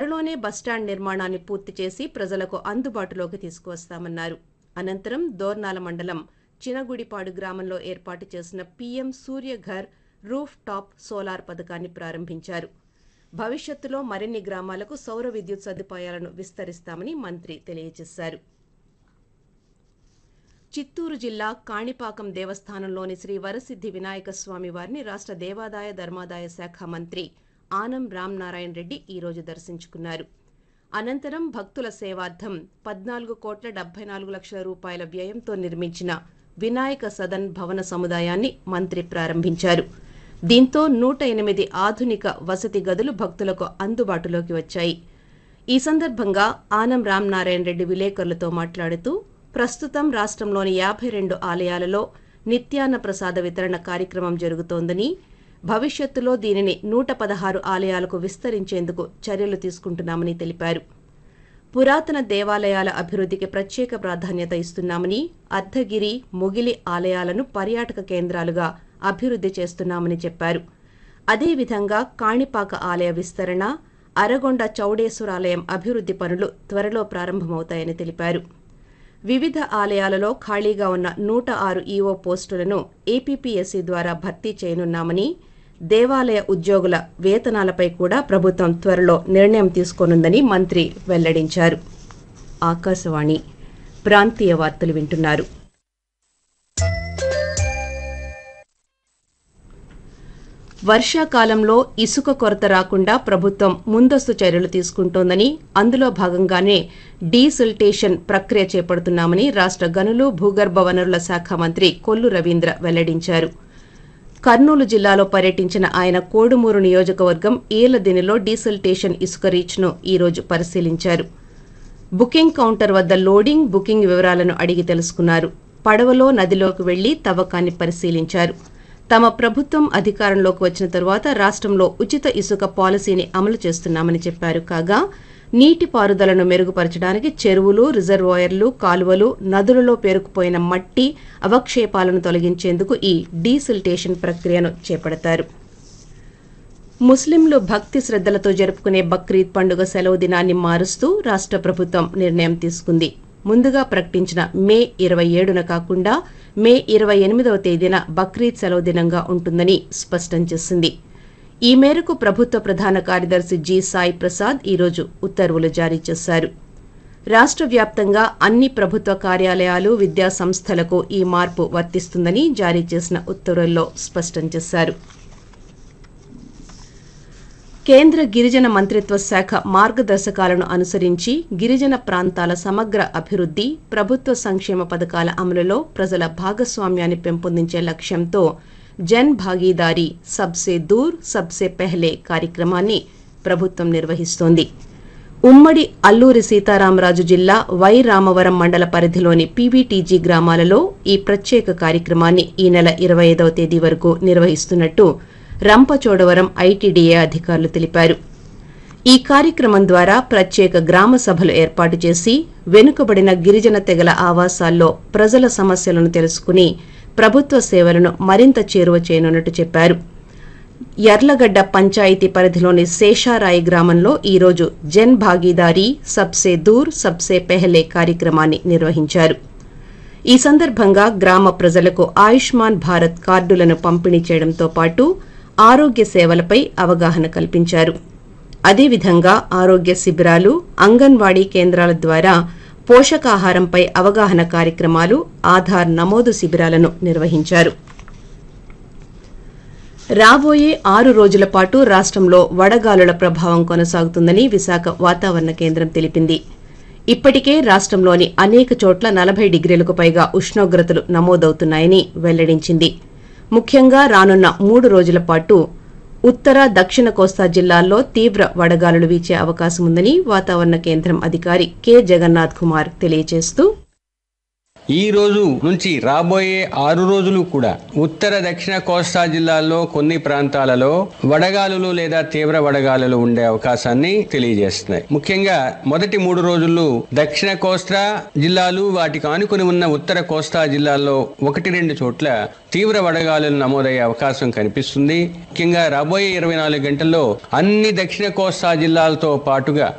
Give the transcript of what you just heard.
త్వరలోనే బస్టాండ్ నిర్మాణాన్ని పూర్తి చేసి ప్రజలకు అందుబాటులోకి తీసుకువస్తామన్నారు అనంతరం దోర్నాల మండలం చినగుడిపాడు గ్రామంలో ఏర్పాటు చేసిన PM Suryaghar rooftop solar పథకాన్ని ప్రారంభించారు భవిష్యత్తులో మరిన్ని గ్రామాలకు సౌర విద్యుత్ సదుపాయాలను విస్తరిస్తామని మంత్రి తెలియజేశారు చిత్తూరు జిల్లా కాణిపాకం దేవస్థానంలోని శ్రీ వరసిద్ధి వినాయక స్వామి వారిని రాష్ట్ర దేవాదాయ ధర్మాదాయ శాఖ మంత్రి ఆనం రామనారాయణ రెడ్డి ఈరోజు దర్శించుకున్నారు అనంతరం భక్తుల సేవార్థం పద్నాలుగు కోట్ల డెబ్బై నాలుగు లక్షల రూపాయల వ్యయంతో నిర్మించిన వినాయక సదన్ భవన సముదాయాన్ని మంత్రి ప్రారంభించారు దీంతో నూట ఎనిమిది ఆధునిక వసతి గదులు భక్తులకు అందుబాటులోకి వచ్చాయి ఈ సందర్భంగా ఆనం రామనారాయణ రెడ్డి విలేకరులతో మాట్లాడుతూ ప్రస్తుతం రాష్ట్రంలోని యాభై రెండు ఆలయాలలో నిత్యాన్న ప్రసాద వితరణ కార్యక్రమం జరుగుతోందని భవిష్యత్తులో దీనిని నూట పదహారు ఆలయాలకు విస్తరించేందుకు చర్యలు తీసుకుంటున్నామని తెలిపారు పురాతన దేవాలయాల అభివృద్ధికి ప్రత్యేక ప్రాధాన్యత ఇస్తున్నామని అర్ధగిరి ముగిలి ఆలయాలను పర్యాటక కేంద్రాలుగా అభివృద్ధి చేస్తున్నామని చెప్పారు అదేవిధంగా కాణిపాక ఆలయ విస్తరణ అరగొండ చౌడేశ్వరాలయం అభివృద్ధి పనులు త్వరలో ప్రారంభమవుతాయని తెలిపారు వివిధ ఆలయాలలో ఖాళీగా ఉన్న నూట ఆరు ఈఓ పోస్టులను ఏపీపీఎస్సీ ద్వారా భర్తీ చేయనున్నామని దేవాలయ ఉద్యోగుల వేతనాలపై కూడా ప్రభుత్వం త్వరలో నిర్ణయం తీసుకోనుందని మంత్రి వెల్లడించారు ఆకాశవాణి ప్రాంతీయ వార్తలు వింటున్నారు వర్షాకాలంలో ఇసుక కొరత రాకుండా ప్రభుత్వం ముందస్తు చర్యలు తీసుకుంటోందని అందులో భాగంగానే డీసిల్టేషన్ ప్రక్రియ చేపడుతున్నామని రాష్ట్ర గనులు భూగర్భ వనరుల శాఖ మంత్రి కొల్లు రవీంద్ర వెల్లడించారు కర్నూలు జిల్లాలో పర్యటించిన ఆయన కోడుమూరు నియోజకవర్గం ఏలదినిలో డీసిల్టేషన్ ఇసుక రీచ్ను ఈరోజు పరిశీలించారు బుకింగ్ కౌంటర్ వద్ద లోడింగ్ బుకింగ్ వివరాలను అడిగి తెలుసుకున్నారు పడవలో నదిలోకి వెళ్లి తవ్వకాన్ని పరిశీలించారు తమ ప్రభుత్వం అధికారంలోకి వచ్చిన తరువాత రాష్ట్రంలో ఉచిత ఇసుక పాలసీని అమలు చేస్తున్నామని చెప్పారు కాగా నీటిపారుదలను మెరుగుపరచడానికి చెరువులు రిజర్వాయర్లు కాలువలు నదులలో పేరుకుపోయిన మట్టి అవక్షేపాలను తొలగించేందుకు ఈ డీసిల్టేషన్ ప్రక్రియను చేపడతారు ముస్లింలు భక్తి శ్రద్దలతో జరుపుకునే బక్రీద్ పండుగ సెలవు దినాన్ని మారుస్తూ రాష్ట్ర ప్రభుత్వం నిర్ణయం తీసుకుంది ముందుగా ప్రకటించిన మే ఇరవై ఏడున కాకుండా మే ఇరవై ఎనిమిదవ తేదీన బక్రీద్ సెలవు దినంగా ఉంటుందని స్పష్టం చేసింది ఈ మేరకు ప్రభుత్వ ప్రధాన కార్యదర్శి జి సాయి ప్రసాద్ ఈరోజు ఉత్తర్వులు జారీ చేశారు రాష్ట్ర వ్యాప్తంగా అన్ని ప్రభుత్వ కార్యాలయాలు విద్యా సంస్థలకు ఈ మార్పు వర్తిస్తుందని జారీ చేసిన ఉత్తర్వుల్లో స్పష్టం చేశారు కేంద్ర గిరిజన మంత్రిత్వ శాఖ మార్గదర్శకాలను అనుసరించి గిరిజన ప్రాంతాల సమగ్ర అభివృద్ధి ప్రభుత్వ సంక్షేమ పథకాల అమలులో ప్రజల భాగస్వామ్యాన్ని పెంపొందించే లక్ష్యంతో జన్ భాగీదారీ సబ్సే దూర్ సబ్సే పెహ్లే కార్యక్రమాన్ని ప్రభుత్వం నిర్వహిస్తోంది ఉమ్మడి అల్లూరి సీతారామరాజు జిల్లా వై రామవరం మండల పరిధిలోని పీవీటీజీ గ్రామాలలో ఈ ప్రత్యేక కార్యక్రమాన్ని ఈ నెల ఇరవై ఐదవ తేదీ వరకు నిర్వహిస్తున్నట్టు రంపచోడవరం ఐటీడీఏ అధికారులు తెలిపారు ఈ కార్యక్రమం ద్వారా ప్రత్యేక గ్రామ సభలు ఏర్పాటు చేసి వెనుకబడిన గిరిజన తెగల ఆవాసాల్లో ప్రజల సమస్యలను తెలుసుకుని ప్రభుత్వ సేవలను మరింత చేరువ చేయనున్నట్టు చెప్పారు యర్లగడ్డ పంచాయతీ పరిధిలోని శేషారాయి గ్రామంలో ఈరోజు జన్ భాగీదారీ సబ్సే దూర్ సబ్సే పెహలే కార్యక్రమాన్ని నిర్వహించారు ఈ సందర్భంగా గ్రామ ప్రజలకు ఆయుష్మాన్ భారత్ కార్డులను పంపిణీ చేయడంతో పాటు ఆరోగ్య సేవలపై అవగాహన కల్పించారు అదేవిధంగా ఆరోగ్య శిబిరాలు అంగన్వాడీ కేంద్రాల ద్వారా పోషకాహారంపై అవగాహన కార్యక్రమాలు ఆధార్ నమోదు శిబిరాలను నిర్వహించారు రాబోయే ఆరు రోజుల పాటు రాష్ట్రంలో వడగాలుల ప్రభావం కొనసాగుతుందని విశాఖ వాతావరణ కేంద్రం తెలిపింది ఇప్పటికే రాష్ట్రంలోని అనేక చోట్ల నలభై డిగ్రీలకు పైగా ఉష్ణోగ్రతలు నమోదవుతున్నాయని వెల్లడించింది ముఖ్యంగా రానున్న మూడు రోజుల పాటు ఉత్తర దక్షిణ కోస్తా జిల్లాల్లో తీవ్ర వడగాలులు వీచే అవకాశం ఉందని వాతావరణ కేంద్రం అధికారి కె జగన్నాథ్ కుమార్ తెలియజేస్తూ ఈ రోజు నుంచి రాబోయే ఆరు రోజులు కూడా ఉత్తర దక్షిణ కోస్తా జిల్లాల్లో కొన్ని ప్రాంతాలలో వడగాలులు లేదా తీవ్ర వడగాలులు ఉండే అవకాశాన్ని తెలియజేస్తున్నాయి ముఖ్యంగా మొదటి మూడు రోజులు దక్షిణ కోస్తా జిల్లాలు వాటికి ఆనుకుని ఉన్న ఉత్తర కోస్తా జిల్లాల్లో ఒకటి రెండు చోట్ల తీవ్ర వడగాలులు నమోదయ్యే అవకాశం కనిపిస్తుంది ముఖ్యంగా రాబోయే ఇరవై నాలుగు గంటల్లో అన్ని దక్షిణ కోస్తా జిల్లాలతో పాటుగా